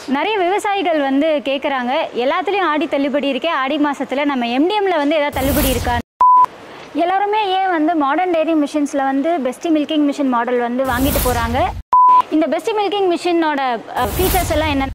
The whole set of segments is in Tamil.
நிறைய விவசாயிகள் வந்து கேட்குறாங்க எல்லாத்துலேயும் ஆடி தள்ளுபடி இருக்கே ஆடி மாசத்துல நம்ம எம்டிஎம்ல வந்து ஏதாவது தள்ளுபடி இருக்கா எல்லாருமே ஏன் வந்து மாடர்ன் டெய்ரி மிஷின்ஸில் வந்து பெஸ்டி மில்கிங் மிஷின் மாடல் வந்து வாங்கிட்டு போகிறாங்க இந்த பெஸ்டி மில்கிங் மிஷினோட ஃபீச்சர்ஸ் எல்லாம் என்ன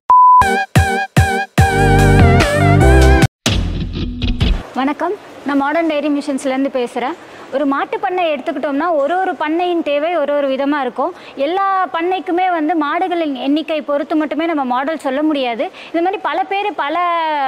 வணக்கம் நான் மாடர்ன் டைரி மிஷின்ஸ்லேருந்து பேசுகிறேன் ஒரு மாட்டு பண்ணை எடுத்துக்கிட்டோம்னா ஒரு ஒரு பண்ணையின் தேவை ஒரு ஒரு விதமாக இருக்கும் எல்லா பண்ணைக்குமே வந்து மாடுகளின் எண்ணிக்கை பொறுத்து மட்டுமே நம்ம மாடல் சொல்ல முடியாது இந்த மாதிரி பல பேர் பல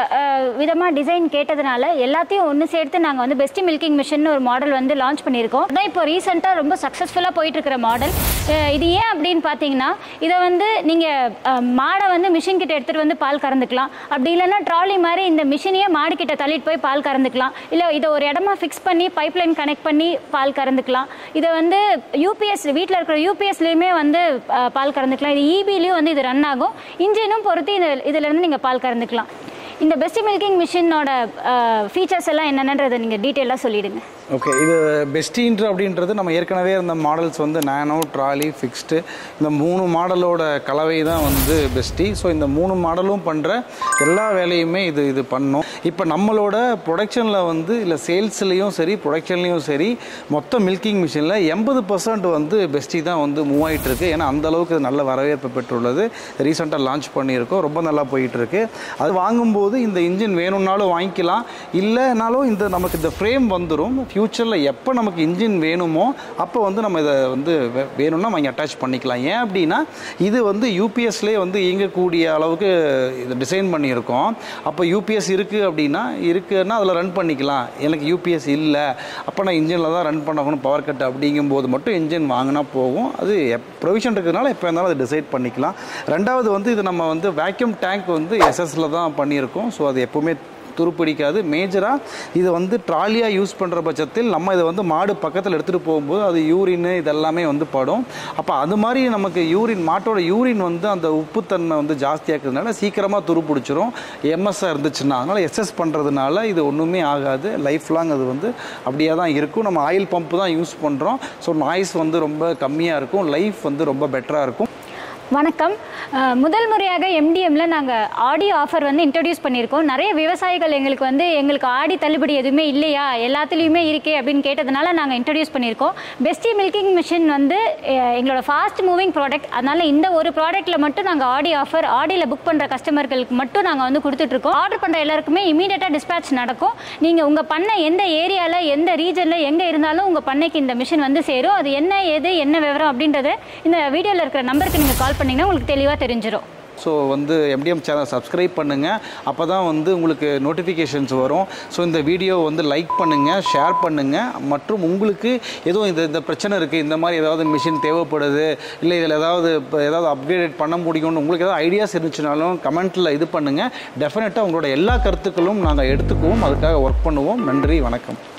விதமாக டிசைன் கேட்டதுனால எல்லாத்தையும் ஒன்று சேர்த்து நாங்கள் வந்து பெஸ்டி மில்கிங் மிஷின் ஒரு மாடல் வந்து லான்ச் பண்ணியிருக்கோம் அதான் இப்போ ரீசெண்டாக ரொம்ப சக்ஸஸ்ஃபுல்லாக போயிட்டுருக்கிற மாடல் இது ஏன் அப்படின்னு பார்த்தீங்கன்னா இதை வந்து நீங்கள் மாடை வந்து மிஷின் கிட்ட எடுத்துகிட்டு வந்து பால் கறந்துக்கலாம் அப்படி இல்லைன்னா ட்ராலி மாதிரி இந்த மிஷினையே மாடு கிட்ட தள்ளிட்டு போய் பால் கறந்துக்கலாம் இல்லை இதை ஒரு இடமா ஃபிக்ஸ் பண்ணி பைப் லைன் கனெக்ட் பண்ணி பால் கறந்துக்கலாம் இதை வந்து யூபிஎஸ் வீட்டில் இருக்கிற யூபிஎஸ்லேயுமே வந்து அஹ், பால் கறந்துக்கலாம் இது இபிலையும் வந்து இது ரன் ஆகும் இன்ஜினும் பொறுத்து இது இதிலேருந்து நீங்கள் பால் கறந்துக்கலாம் இந்த பெஸ்ட் மில்கிங் மிஷினோட ஃபீச்சர்ஸ் எல்லாம் என்னென்னன்றதை நீங்கள் டீட்டெயிலாக சொல்லிடுங்க ஓகே இது பெஸ்டின்ற அப்படின்றது நம்ம ஏற்கனவே இருந்த மாடல்ஸ் வந்து நானோ ட்ராலி ஃபிக்ஸ்டு இந்த மூணு மாடலோட கலவை தான் வந்து பெஸ்டி ஸோ இந்த மூணு மாடலும் பண்ணுற எல்லா வேலையுமே இது இது பண்ணும் இப்போ நம்மளோட ப்ரொடக்ஷனில் வந்து இல்லை சேல்ஸ்லேயும் சரி ப்ரொடக்ஷன்லேயும் சரி மொத்த மில்கிங் மிஷினில் எண்பது பர்சன்ட் வந்து பெஸ்டி தான் வந்து மூவ் ஆகிட்டு இருக்கு ஏன்னா அந்த அளவுக்கு இது நல்ல வரவேற்பு பெற்றுள்ளது ரீசெண்டாக லான்ச் பண்ணியிருக்கோம் ரொம்ப நல்லா போயிட்டு இருக்கு அது வாங்கும்போது இந்த இன்ஜின் வேணும்னாலும் வாங்கிக்கலாம் இல்லைனாலும் இந்த நமக்கு இந்த ஃப்ரேம் வந்துடும் ஃப்யூச்சரில் எப்போ நமக்கு இன்ஜின் வேணுமோ அப்போ வந்து நம்ம இதை வந்து வே- வேணும்னா வாங்கி அட்டாச் பண்ணிக்கலாம் ஏன் அப்படின்னா இது வந்து யூபிஎஸ்லேயே வந்து இயங்கக்கூடிய அளவுக்கு இது டிசைன் பண்ணியிருக்கோம் அப்போ யூபிஎஸ் இருக்குது அப்படின்னா இருக்குன்னா அதில் ரன் பண்ணிக்கலாம் எனக்கு யூபிஎஸ் இல்லை அப்போ நான் இன்ஜினில் தான் ரன் பண்ணணும் பவர் கட் அப்படிங்கும்போது மட்டும் இன்ஜின் வாங்கினா போகும் அது ப்ரொவிஷன் இருக்கிறதுனால எப்போ இருந்தாலும் அதை டிசைட் பண்ணிக்கலாம் ரெண்டாவது வந்து இது நம்ம வந்து வேக்யூம் டேங்க் வந்து எஸ்எஸ்ல தான் பண்ணியிருக்கோம் ஸோ அது எப்போவுமே துருப்பிடிக்காது மேஜராக இதை வந்து ட்ராலியாக யூஸ் பண்ணுற பட்சத்தில் நம்ம இதை வந்து மாடு பக்கத்தில் எடுத்துகிட்டு போகும்போது அது யூரின் இதெல்லாமே வந்து படும் அப்போ அது மாதிரி நமக்கு யூரின் மாட்டோட யூரின் வந்து அந்த உப்புத்தன்மை வந்து ஜாஸ்தியாக்குறதுனால சீக்கிரமாக துருப்பிடிச்சிரும் எம்எஸ்ஸாக இருந்துச்சுன்னா அதனால் எஸ்எஸ் பண்ணுறதுனால இது ஒன்றுமே ஆகாது லைஃப் லாங் அது வந்து அப்படியே தான் இருக்கும் நம்ம ஆயில் பம்ப் தான் யூஸ் பண்ணுறோம் ஸோ நாய்ஸ் வந்து ரொம்ப கம்மியாக இருக்கும் லைஃப் வந்து ரொம்ப பெட்டராக இருக்கும் வணக்கம் அஹ், முதல் முறையாக எம்டிஎம்ல நாங்கள் ஆடி ஆஃபர் வந்து இன்ட்ரடியூஸ் பண்ணியிருக்கோம் நிறைய விவசாயிகள் எங்களுக்கு வந்து எங்களுக்கு ஆடி தள்ளுபடி எதுவுமே இல்லையா எல்லாத்துலேயுமே இருக்கே அப்படின்னு கேட்டதுனால நாங்கள் இன்ட்ரடியூஸ் பண்ணியிருக்கோம் பெஸ்டி மில்கிங் மிஷின் வந்து அஹ், எங்களோட ஃபாஸ்ட் மூவிங் ப்ராடக்ட் அதனால இந்த ஒரு ப்ராடக்ட்டில் மட்டும் நாங்கள் ஆடி ஆஃபர் ஆடியில் புக் பண்ணுற கஸ்டமர்களுக்கு மட்டும் நாங்கள் வந்து கொடுத்துட்ருக்கோம் ஆர்டர் பண்ணுற எல்லாருக்குமே இமீடியட்டாக டிஸ்பேட்ச் நடக்கும் நீங்கள் உங்கள் பண்ணை எந்த ஏரியாவில் எந்த ரீஜனில் எங்கே இருந்தாலும் உங்கள் பண்ணைக்கு இந்த மிஷின் வந்து சேரும் அது என்ன ஏது என்ன விவரம் அப்படின்றத இந்த வீடியோவில் இருக்கிற நம்பருக்கு நீங்கள் கால் பண்ணிங்கன்னா உங்களுக்கு தெளிவாக தெரிஞ்சிடும் ஸோ வந்து எம்டிஎம் சேனல் சப்ஸ்கிரைப் பண்ணுங்கள் அப்போ தான் வந்து உங்களுக்கு நோட்டிஃபிகேஷன்ஸ் வரும் ஸோ இந்த வீடியோ வந்து லைக் பண்ணுங்கள் ஷேர் பண்ணுங்கள் மற்றும் உங்களுக்கு எதுவும் இந்த இந்த பிரச்சனை இருக்குது இந்த மாதிரி ஏதாவது மிஷின் தேவைப்படுது இல்லை இதில் ஏதாவது இப்போ ஏதாவது அப்கிரேட் பண்ண முடியும்னு உங்களுக்கு ஏதாவது ஐடியாஸ் இருந்துச்சுனாலும் கமெண்ட்டில் இது பண்ணுங்கள் டெஃபினட்டாக உங்களோட எல்லா கருத்துக்களும் நாங்கள் எடுத்துக்குவோம் அதுக்காக ஒர்க் பண்ணுவோம் நன்றி வணக்கம்